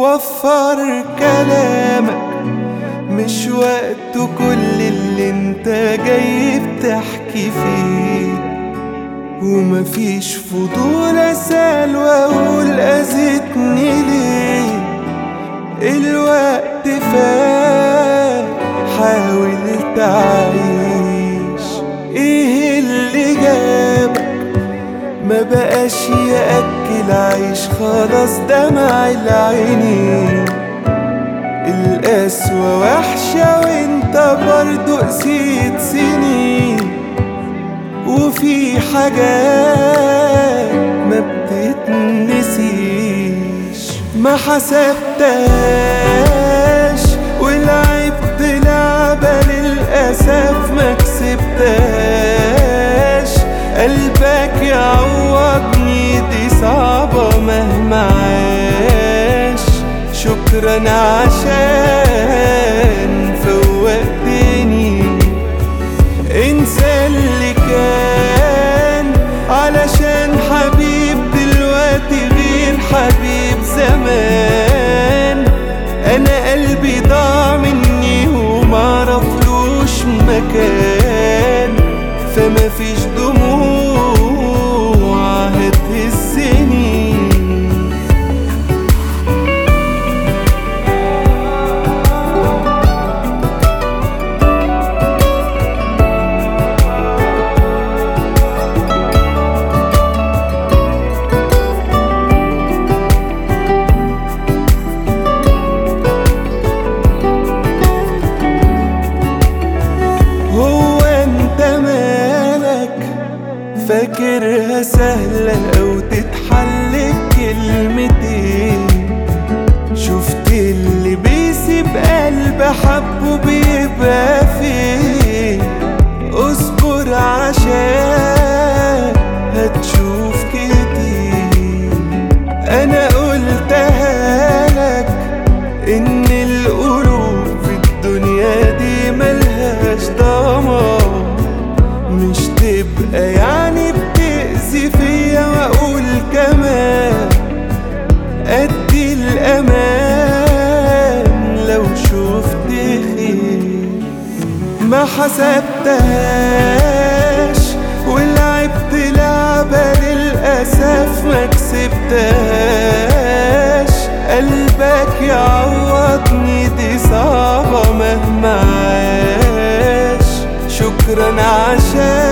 وفر كلامك مش وقته كل اللي انت جاي بتحكي فيه ومفيش فضول اسأل واقول اذيتني ليه الوقت فات حاول تعيش ايه اللي جابك ما بقاش يأكل عيش خلاص دمع العينين القسوة وحشة وانت برضو قسيت سنين وفي حاجات ما بتتنسيش ما حسبتهاش ولعبت لعبة للأسف ما كسبتهاش قلبك يعوضني دي صعبة مهما عاش شكرا عشان فوقتني انسى اللي كان علشان حبيب دلوقتي غير حبيب زمان انا قلبي ضاع مني ومعرفلوش مكان فما فيش دموع هتهزني هو انت مالك فاكرها سهلة او تتحل بكلمتين شفت اللي بيسيب قلب حبه بيبقى فين اصبر عشان هتشوف كتير انا قلتها لك ان القلوب في الدنيا دي ملهاش ضمان مش تبقى يعني بتأذي فيا واقول كمان ادي الامان لو شفت خير ما حسبتهاش ولعبت لعبة للأسف ما كسبتهاش قلبك يعوضني دي صعبة مهما عاش شكرا عشان